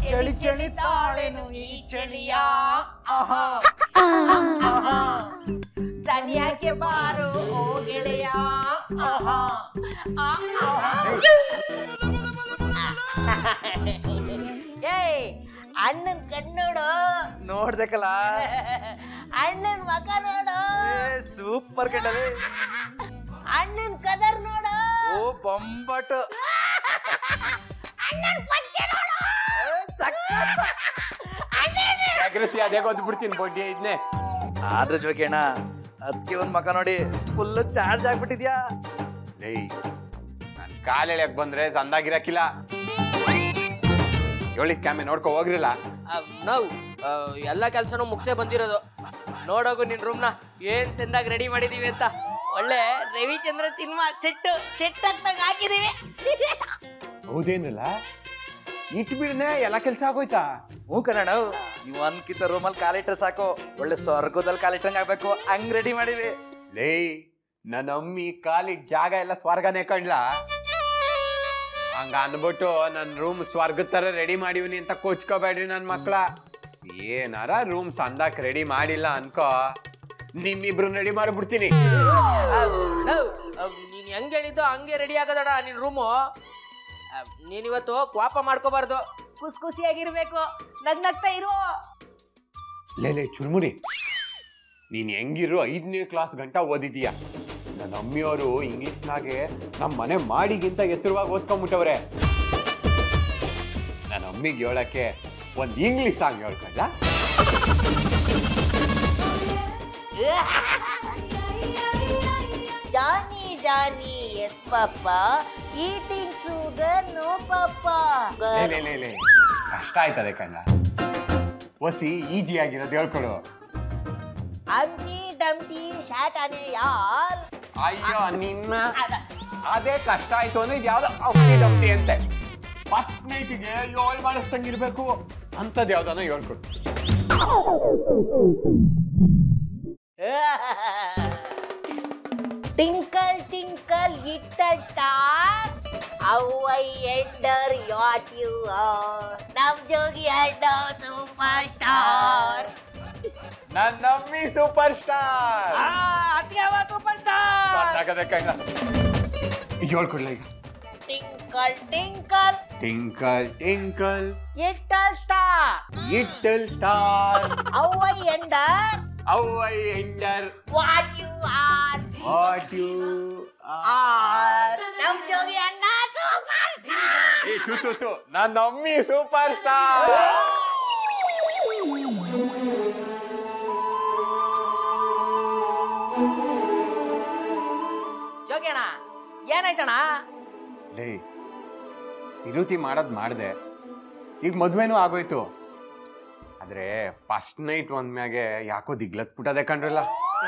ಚಳಿ ಚಳಿ ತಾಳೆನು ಈ ಚಳಿಯ ಆಹಾ ಆಹಾ. ಸನಿಯಾಕೆ ಬಾರು ಓ ಗೆಳೆಯ ಆಹಾ ಆ, ಆಹಾ. ಏಯ್ ಅಣ್ಣನ್ ಕಣ್ಣೋಡು ನೋಡ್ದಕ್ಕಲ್ಲ ಅಣ್ಣನ್ ಮಗ ನೋಡು ಸೂಪರ್ ಕಂಡಲೆ ಅಣ್ಣನ್ ಕದರ್ ನೋಡು ಓ ಬೊಂಬಾಟು ಅಣ್ಣನ್ ಪಂಚೆ ನೋಡು ಅಗ್ರೆಸಿ ಅದೇ ಬಿಡ್ತೀನಿ ಬೊಡ್ಡಿ ಐದ್ನೆ ಆದ್ರೆ ಜೋಕೇಣ ಅದಕ್ಕೆ ಒಂದ್ ಮಕ ನೋಡಿ ಫುಲ್ ಚಾರ್ಜ್ ಆಗ್ಬಿಟ್ಟಿದ್ಯಾ ಏಯ್ ನನ್ ಕಾಲ್ ಎಳ್ಯಕ್ ಬಂದ್ರೆ ಸಂದಾಗಿರಕ್ಕಿಲ್ಲ ಹೇಳಿದ್ ಕ್ಯಾಮೆ ನೋಡ್ಕೊ ಹೋಗ್ರಿಲ್ಲ ನಾವು ಎಲ್ಲ ಕೆಲಸನೂ ಮುಗಿಸೇ ಬಂದಿರೋದು ನೋಡೋಗು ನಿನ್ ರೂಮ್ನ ಏನ್ ಚೆಂದಾಗಿ ರೆಡಿ ಮಾಡಿದೀವಿ ಅಂತ ಒಳ್ಳೆ ರವಿಚಂದ್ರ ಸಿನಿಮಾ ಸೆಟ್ ಸೆಟ್ ಆಗ್ತಾಗ ಹಾಕಿದೀವಿ ಹೌದೇನಿಲ್ಲ ಇಟ್ ಬಿಡ್ನೆ ಎಲ್ಲ ಕೆಲ್ಸ ಆಗೋಯ್ತಾ ಹ್ಞೂ ಕಣಣ್ಣ ನೀವು ಅನ್ಕಿತ ರೂಮಲ್ಲಿ ಕಾಲಿಟ್ರೆ ಸಾಕು ಒಳ್ಳೆ ಸ್ವರ್ಗದಲ್ಲಿ ಕಾಲಿಟ್ಟಂಗ್ ಆಗ್ಬೇಕು ಹಂಗ್ ರೆಡಿ ಮಾಡಿವಿ ಲೇ ನನ್ನ ಅಮ್ಮಿ ಕಾಲಿಟ್ ಜಾಗ ಎಲ್ಲ ಸ್ವರ್ಗನೇ ಕಣ್ಲಾ ಹಂಗ ಅಂದ್ಬಿಟ್ಟು ನನ್ ರೂಮ್ ಸ್ವರ್ಗದ ತರ ರೆಡಿ ಮಾಡಿವ್ನಿ ಅಂತ ಕೋಚ್ಕೋಬೇಡ್ರಿ ನನ್ ಮಕ್ಳ ಏನಾರ ರೂಮ್ ಸಂದಾಕ್ ರೆಡಿ ಮಾಡಿಲ್ಲ ಅನ್ಕೋ ನಿಮ್ಮಿಬ್ರು ರೆಡಿ ಮಾಡ್ಬಿಡ್ತೀನಿ ನೀನ್ ಹೆಂಗ್ ಹೇಳಿದ್ದು ಹಂಗೆ ರೆಡಿ ಆಗದಡ ನಿನ್ ರೂಮು ನೀನ್ ಇವತ್ತು ಕ್ವಾಪ ಮಾಡ್ಕೋಬಾರ್ದು ಖುಷಿ ಖುಷಿಯಾಗಿರ್ಬೇಕು ನಗ್ ನಗ್ತಾ ಇರು ಲೇ ಲೇ ಚುರ್ಮುರಿ ನೀನ್ ಹೆಂಗಿರು ಐದನೇ ಕ್ಲಾಸ್ ಗಂಟ ಓದಿದೀಯ ನನ್ನ ಅಮ್ಮಿಯವರು ಇಂಗ್ಲಿಷ್ನಾಗೆ ನಮ್ಮ ಮನೆ ಮಾಡಿಗಿಂತ ಎತ್ತರವಾಗಿ ಓದ್ಕೊಂಬಿಟ್ಟವ್ರೆ ನನ್ನ ಅಮ್ಮಿಗೆ ಹೇಳಕ್ಕೆ ಒಂದ್ ಇಂಗ್ಲಿಷ್ ಸಾಂಗ್ ಹೇಳ್ಕೊಂಡ Johnny Johnny yes papa eating sugar no papa ಲೇ ಲೇ ಲೇ ಲೇ ಕಷ್ಟ ಆಯ್ತದೆ ಕಣ್ಣ ಒಸಿ ಈಜಿ ಆಗಿರೋದು ಹೇಳ್ಕೊಡು ಅಂಟಿ ಡಂಟಿ ಶಾಟ್ ಅನೆ ಯಾರ್ ಅಯ್ಯೋ ನಿನ್ನ ಅದೇ ಕಷ್ಟ ಆಯ್ತು ಅಂದ್ರೆ ಇದು ಯಾವ್ದೋ ಅಪ್ಪಿ ದಪ್ಪಿ ಅಂತೆ ಫಸ್ಟ್ ನೈಟ್ಗೆ ಏಳು ಮಾಡಿಸ್ದಂಗಿರ್ಬೇಕು ಅಂಥದ್ದು ಯಾವ್ದಾನ ಹೇಳ್ಕೊಡು twinkle twinkle little star how I wonder what you are ನಮ್ ಜೋಗಿ ಅಡ್ಡ ಸೂಪರ್ ಸ್ಟಾರ್ ನನ್ನ ಅಮ್ಮಿ ಸೂಪರ್ ಸ್ಟಾರ್ ಸೂಪರ್ ಸ್ಟಾರ್ ಸಾಕಾಗದೆ ಕಣ್ಣ ಈಗ ಹೇಳ್ಕೊಡ್ಲ ಈಗ twinkle twinkle twinkle twinkle little star little star how I wonder how I wonder what you are what you are ನಮ್ ಜೋಗಿ ಅಣ್ಣ ಸೂಪರ್ ಸ್ಟಾರ್ ಏ ತು ತು ತು ನನ್ನ ಅಮ್ಮಿ ಸೂಪರ್ ಸ್ಟಾರ್ ಜೋಗ್ಯಣ್ಣ ಏನಾಯ್ತಣ್ಣ ಲೇ ತಿರುತಿ ಮಾಡೋದ್ ಮಾಡ್ದೆ ಈಗ ಮದ್ವೆನೂ ಆಗೋಯ್ತು ಆದ್ರೆ ಫಸ್ಟ್ ನೈಟ್ ಒಂದ್ಮ್ಯಾಗೆ ಯಾಕೋ ದಿಗ್ಲತ್ ಬಿಟ್ಟದೆ ಕಂಡ್ರಲ್ಲ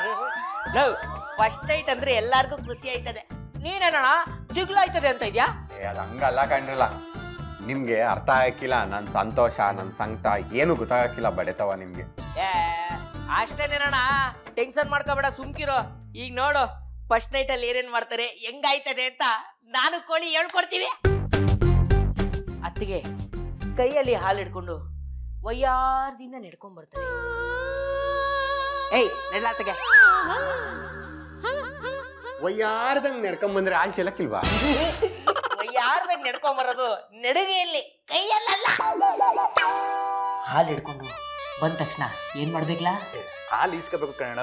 ಫಸ್ಟ್ ನೈಟ್ ಅಂದ್ರೆ ಎಲ್ಲಾರ್ಗೂ ಖುಷಿ ಆಯ್ತದೆ ನೀನೇನಣ್ಣ ದಿಗ್ಲು ಆಯ್ತದೆ ಅಂತ ಇದ್ಯಾ ಏ ಅದ್ ಹಂಗಲ್ಲ ಕಂಡ್ರಲ್ಲ ನಿಮ್ಗೆ ಅರ್ಥ ಆಗಿಲ್ಲ ನನ್ ಸಂತೋಷ ನನ್ ಸಂಕಟ ಏನು ಗೊತ್ತಾಗಕ್ಕಿಲ್ಲ ಬಡೆತವ ನಿಮ್ಗೆ ಏ ಅಷ್ಟೇನೇನಣ್ಣ ಟೆನ್ಷನ್ ಮಾಡ್ಕೋಬೇಡ ಸುಮ್ಕಿರೋ ಈಗ ನೋಡು ಫಸ್ಟ್ ನೈಟ್ ಅಲ್ಲಿ ಏನೇನ್ ಮಾಡ್ತಾರೆ ಹೆಂಗಾಯ್ತದೆ ಅಂತ ನಾನು ಕೋಳಿ ಹೇಳ್ಕೊಡ್ತೀವಿ ಅತ್ತಿಗೆ ಕೈಯಲ್ಲಿ ಹಾಲು ಹಿಡ್ಕೊಂಡು ವಯ್ಯಾರದಿಂದ ನಡ್ಕೊಂಡ್ ಬರ್ತಾರೆ ಏಯ್ ನೆಡ್ಲಾತಗೆ ಒಯ್ಯಾರ್ದಂಗ್ ನಡ್ಕೊಂಡ್ ಬಂದ್ರೆ ಆಳ್ ಚೆಲ್ಲಕ್ಕಿಲ್ವಾ ವಯ್ಯಾರದಾಗ ನಡ್ಕೊಂಡ್ ಬರೋದು ನಡುಗೆಯಲ್ಲಿ ಕೈಯಲ್ಲ ಹಾಲು ಹಿಡ್ಕೊಂಡು ಬಂದ ತಕ್ಷಣ ಏನ್ ಮಾಡ್ಬೇಕಲ್ಲ ಹಾಲು ಈಸ್ಕೋಬೇಕು ಕಣ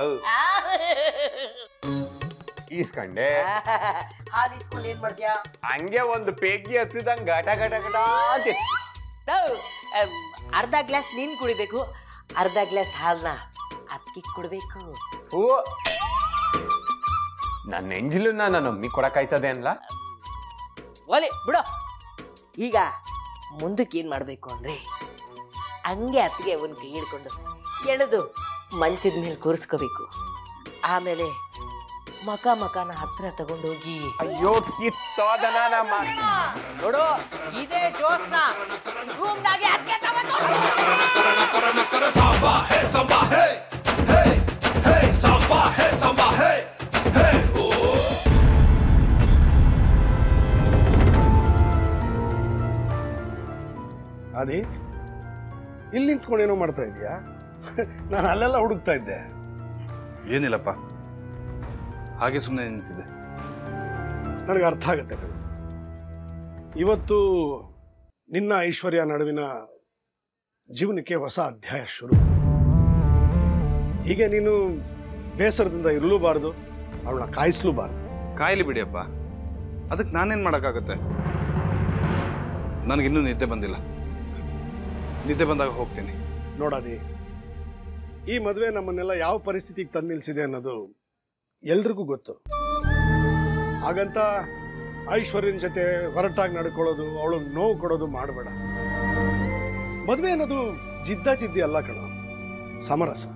ಈಸ್ಕಂಡೆ ಹಾಲು ಇಸ್ಕೊಂಡು ಏನ್ ಮಾಡ್ತೀಯಾ ಹಂಗೆ ಒಂದು ಪೇಗಿ ಹತ್ತಿದಂಗ್ ಗಟ ಗಟ ಗಟ ಅಂತ ಎತ್ತಿ. ನಾವು, ಅಮ್, ಅರ್ಧ ಗ್ಲಾಸ್ ನೀನ್ ಕುಡಿಬೇಕು ಅರ್ಧ ಗ್ಲಾಸ್ ಹಾಲ್ನ ಅದಕ್ಕೆ ಕುಡ್ಬೇಕು ಹೂ ನನ್ನ ಎಂಜಿಲನ್ನ ನನ್ನ ಅಮ್ಮಿ ಕೊಡಕ್ಕಾಯ್ತದೆ ಅನ್ಲ ಒಲೆ ಬಿಡು ಈಗ ಮುಂದಕ್ಕೆ ಏನ್ ಮಾಡ್ಬೇಕು ಅಂದ್ರೆ ಹಂಗೆ ಅತ್ತಿಗೆ ಒಂದ್ ಕೈ ಹಿಡ್ಕೊಂಡು ಎಳೆದು ಮಂಚದ ಮೇಲೆ ಕೂರಿಸ್ಕೋಬೇಕು ಆಮೇಲೆ ಮಕ ಮಕನ ಹತ್ರ ತಗೊಂಡೋಗಿ ಅಯ್ಯೋ ಕಿತ್ತೋದನ ನಮ್ಮ ನೋಡು ಇದೇ ಜೋಸ್ನ ರೂಮ್ನಾಗೆ ಅದಕ್ಕೆ ತಗೊಂಡು ಅದೇ ಇಲ್ಲಿ ನಿಂತ್ಕೊಂಡು ಏನೋ ಮಾಡ್ತಾ ಇದೀಯಾ ನಾನು ಅಲ್ಲೆಲ್ಲ ಹುಡುಕ್ತಾ ಇದ್ದೆ ಏನಿಲ್ಲಪ್ಪ ಹಾಗೆ ಸುಮ್ಮನೆ ನಿಂತಿದ್ದೆ ನನಗೆ ಅರ್ಥ ಆಗುತ್ತೆ ಕಣೋ. ಇವತ್ತು ನಿನ್ನ ಐಶ್ವರ್ಯ ನಡುವಿನ ಜೀವನಕ್ಕೆ ಹೊಸ ಅಧ್ಯಾಯ ಶುರು ಹೀಗೆ ನೀನು ಬೇಸರದಿಂದ ಇರಲೂಬಾರ್ದು ಅವಳನ್ನ ಕಾಯಿಸ್ಲೂಬಾರ್ದು ಕಾಯಿಲಿ ಬಿಡಿಯಪ್ಪ ಅದಕ್ಕೆ ನಾನೇನು ಮಾಡೋಕ್ಕಾಗತ್ತೆ ನನಗಿನ್ನೂ ನಿದ್ದೆ ಬಂದಿಲ್ಲ ನಿದ್ದೆ ಬಂದಾಗ ಹೋಗ್ತೀನಿ ನೋಡಾದಿ ಈ ಮದುವೆ ನಮ್ಮನ್ನೆಲ್ಲ ಯಾವ ಪರಿಸ್ಥಿತಿಗೆ ತಂದು ನಿಲ್ಸಿದೆ ಅನ್ನೋದು ಎಲ್ರಿಗೂ ಗೊತ್ತು ಹಾಗಂತ ಐಶ್ವರ್ಯನ ಜೊತೆ ಹೊರಟಾಗಿ ನಡ್ಕೊಳ್ಳೋದು ಅವಳು ನೋವು ಕೊಡೋದು ಮಾಡಬೇಡ ಮದುವೆ ಅನ್ನೋದು ಜಿದ್ದ ಜಿದ್ದಿ ಅಲ್ಲ ಕಣ ಸಮರಸ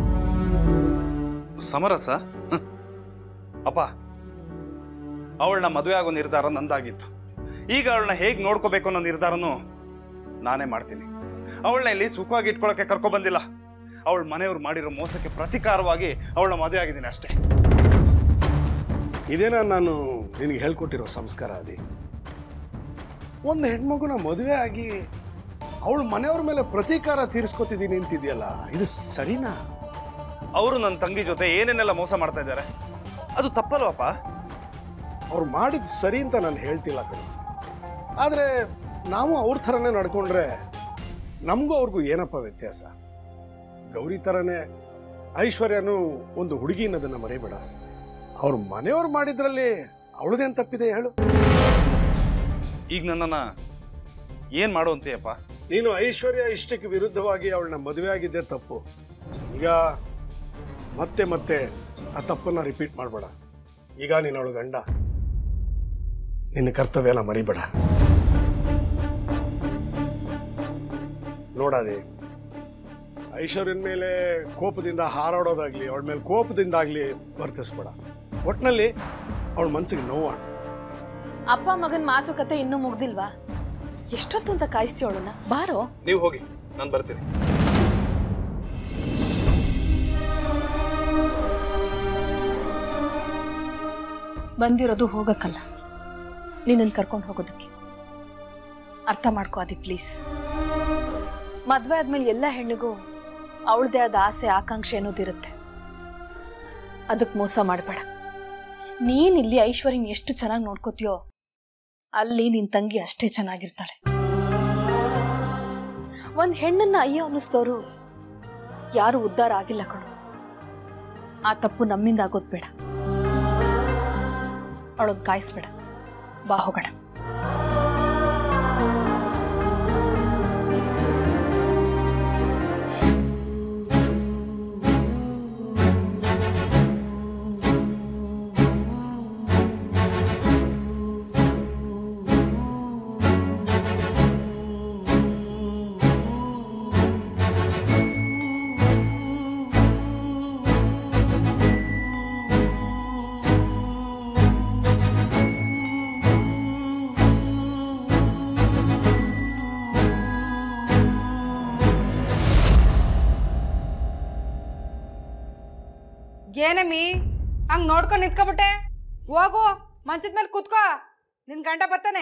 ಸಮರಸ ಹ್ಮ್. ಅಪ್ಪ ಅವಳನ್ನ ಮದುವೆ ಆಗೋ ನಿರ್ಧಾರ ನಂದಾಗಿತ್ತು ಈಗ ಅವಳನ್ನ ಹೇಗೆ ನೋಡ್ಕೋಬೇಕು ಅನ್ನೋ ನಿರ್ಧಾರನೂ ನಾನೇ ಮಾಡ್ತೀನಿ ಅವಳನ್ನ ಇಲ್ಲಿ ಸುಖವಾಗಿ ಇಟ್ಕೊಳ್ಳೋಕೆ ಕರ್ಕೊ ಬಂದಿಲ್ಲ ಅವಳ ಮನೆಯವ್ರು ಮಾಡಿರೋ ಮೋಸಕ್ಕೆ ಪ್ರತಿಕಾರವಾಗಿ ಅವಳನ್ನ ಮದುವೆ ಆಗಿದ್ದೀನಿ ಅಷ್ಟೇ ಇದೇನ ನಾನು ನಿನಗೆ ಹೇಳ್ಕೊಟ್ಟಿರೋ ಸಂಸ್ಕಾರ ಅದಿ ಒಂದು ಹೆಣ್ಮಗುನ ಮದುವೆ ಆಗಿ ಅವಳ ಮನೆಯವ್ರ ಮೇಲೆ ಪ್ರತೀಕಾರ ತೀರಿಸ್ಕೊತಿದ್ದೀನಿ ಅಂತಿದೆಯಲ್ಲ ಇದು ಸರಿನಾ ಅವರು ನನ್ನ ತಂಗಿ ಜೊತೆ ಏನೇನೆಲ್ಲ ಮೋಸ ಮಾಡ್ತಾ ಇದ್ದಾರೆ ಅದು ತಪ್ಪಲ್ವಪ್ಪ ಅವ್ರು ಮಾಡಿದ ಸರಿ ಅಂತ ನಾನು ಹೇಳ್ತಿಲ್ಲ ಕಣ ಆದರೆ ನಾವು ಅವ್ರ ಥರನೇ ನಡ್ಕೊಂಡ್ರೆ ನಮಗೂ ಅವ್ರಿಗೂ ಏನಪ್ಪ ವ್ಯತ್ಯಾಸ ಗೌರಿ ಥರನೇ ಐಶ್ವರ್ಯನೂ ಒಂದು ಹುಡುಗಿ ಅನ್ನೋದನ್ನ ಮರಿಬೇಡ ಅವ್ರ ಮನೆಯವ್ರು ಮಾಡಿದ್ರಲ್ಲಿ ಅವಳದೇನು ತಪ್ಪಿದೆ ಹೇಳು ಈಗ ನನ್ನನ್ನು ಏನು ಮಾಡು ಅಂತೀಯಪ್ಪ ನೀನು ಐಶ್ವರ್ಯ ಇಷ್ಟಕ್ಕೆ ವಿರುದ್ಧವಾಗಿ ಅವಳನ್ನ ಮದುವೆ ಆಗಿದ್ದೇ ತಪ್ಪು ಈಗ ಮತ್ತೆ ಮತ್ತೆ ಆ ತಪ್ಪನ್ನ ರಿಪೀಟ್ ಮಾಡಬೇಡ ಈಗ ನೀನು ಅವಳು ಗಂಡ ನಿನ್ನ ಕರ್ತವ್ಯನ ಮರಿಬೇಡ ನೋಡಾದೆ ಐಶ್ವರ್ಯನ ಮೇಲೆ ಕೋಪದಿಂದ ಹಾರಾಡೋದಾಗ್ಲಿ ಅವಳ ಮೇಲೆ ಕೋಪದಿಂದಾಗ್ಲಿ ವರ್ತಿಸ್ಬೇಡ ಒಟ್ನಲ್ಲಿ ಅವಳ ಮನಸ್ಸಿಗೆ ನೋವು ಅಪ್ಪ ಮಗನ್ ಮಾತುಕತೆ ಇನ್ನೂ ಮುಗ್ದಿಲ್ವಾ ಎಷ್ಟೊತ್ತು ಅಂತ ಕಾಯಿಸ್ತೀವಳನ್ನ ಬಾರೋ ನೀವು ಹೋಗಿ ನಾನು ಬರ್ತೀನಿ ಬಂದಿರೋದು ಹೋಗಕ್ಕಲ್ಲ ನಿನ್ನನ್ನು ಕರ್ಕೊಂಡು ಹೋಗೋದಕ್ಕೆ ಅರ್ಥ ಮಾಡ್ಕೋ ಅದಿ ಪ್ಲೀಸ್ ಮದ್ವೆ ಆದ್ಮೇಲೆ ಎಲ್ಲ ಹೆಣ್ಣಿಗೂ ಅವಳದೇ ಆದ ಆಸೆ ಆಕಾಂಕ್ಷೆ ಅನ್ನೋದಿರುತ್ತೆ ಅದಕ್ಕೆ ಮೋಸ ಮಾಡಬೇಡ ನೀನ್ ಇಲ್ಲಿ ಐಶ್ವರ್ಯನ್ ಎಷ್ಟು ಚೆನ್ನಾಗಿ ನೋಡ್ಕೋತೀಯೋ ಅಲ್ಲಿ ನಿನ್ ತಂಗಿ ಅಷ್ಟೇ ಚೆನ್ನಾಗಿರ್ತಾಳೆ ಒಂದ್ ಹೆಣ್ಣನ್ನ ಅಯ್ಯೋ ಅನ್ನಿಸ್ತೋರು ಯಾರು ಉದ್ಧಾರ ಆಗಿಲ್ಲ ಕಣೋ ಆ ತಪ್ಪು ನಮ್ಮಿಂದ ಆಗೋದ್ ಬೇಡ ಅವಳಗ್ ಕಾಯಿಸ್ಬೇಡ ಬಾ ಹೋಗೋಣ ಏನಮ್ಮಿ ಹಂಗ್ ನೋಡ್ಕೊಂಡು ನಿಂತ್ಕೊಬಿಟ್ಟೆ ಹೋಗು ಮಂಚದ ಮೇಲೆ ಕೂತ್ಕೋ ನಿನ್ ಗಂಡ ಬರ್ತಾನೆ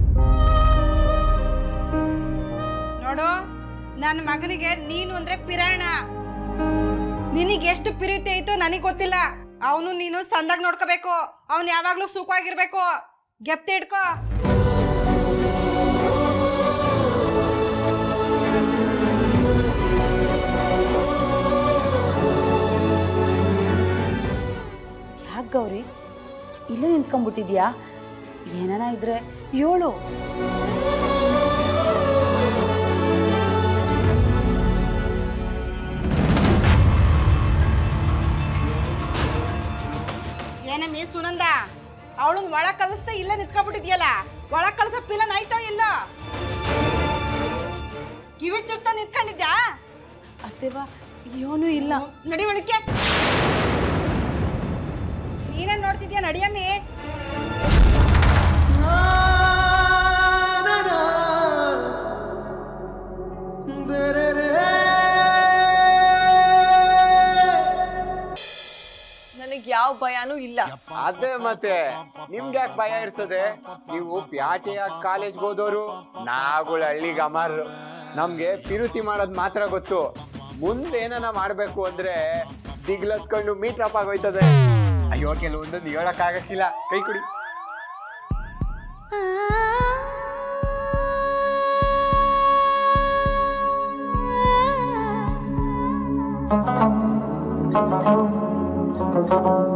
ನೋಡು ನನ್ನ ಮಗನಿಗೆ ನೀನು ಅಂದ್ರೆ ಪಿರಾಣ ನಿನಗೆ ಎಷ್ಟು ಪ್ರೀತಿ ಐತೋ ನನಗೆ ಗೊತ್ತಿಲ್ಲ ಅವನು ನೀನು ಸಂದಾಗ ನೋಡ್ಕೋಬೇಕು ಅವನು ಯಾವಾಗ್ಲೂ ಸುಖವಾಗಿರ್ಬೇಕು ಗೆಪ್ತಿ ಇಡ್ಕೋ ಯಾಕೆ ಗೌರಿ ಇಲ್ಲೇ ನಿಂತ್ಕೊಂಡ್ಬಿಟ್ಟಿದ್ಯಾ ಏನಾನ ಇದ್ರೆ ಏಳು ಏನಮ್ಮಿ ಸುನಂದ ಅವಳನ್ನ ಒಳಗ್ ಕಳಿಸ್ತಾ ಇಲ್ಲೇ ನಿಂತ್ಕೊಬಿಟ್ಟಿದ್ಯಲ್ಲ ಒಳಗ್ ಕಳ್ಸೋ ಪಿಲನ್ ಆಯ್ತೋ ಇಲ್ಲ ಕಿವಿ ತುರ್ತಾ ನಿಂತ್ಕೊಂಡಿದ್ಯಾ ಅತ್ತೆವಾ ಏನೂ ಇಲ್ಲ ನಡಿ ಒಳಕ್ಕೆ ನೀನೇನ್ ನೋಡ್ತಿದ್ಯಾ ನಡಿಯಮ್ಮಿ ನನಗೆ ಯಾವ ಭಯನೂ ಇಲ್ಲ ಅದೇ ಮತ್ತೆ ನಿಮ್ಗೆ ಯಾಕೆ ಭಯ ಇರ್ತದೆ ನೀವು ಪ್ಯಾಟೆಯ ಕಾಲೇಜ್ಗೆ ಹೋದವರು ನಾವುಗಳು ಹಳ್ಳಿಗೆ ಅಮರ್ ನಮ್ಗೆ ಪಿರುತಿ ಮಾಡೋದ್ ಮಾತ್ರ ಗೊತ್ತು ಮುಂದೆ ಏನನ ಮಾಡ್ಬೇಕು ಅಂದ್ರೆ ದಿಗ್ಲತ್ಕೊಂಡು ಮೀಟರ್ ಅಪ್ ಆಗೋಯ್ತದೆ ಅಯ್ಯೋ ಕೆಲವೊಂದೊಂದು ಹೇಳಕ್ಕಾಗಕ್ಕಿಲ್ಲ ಕೈ ಕುಡಿ ಆ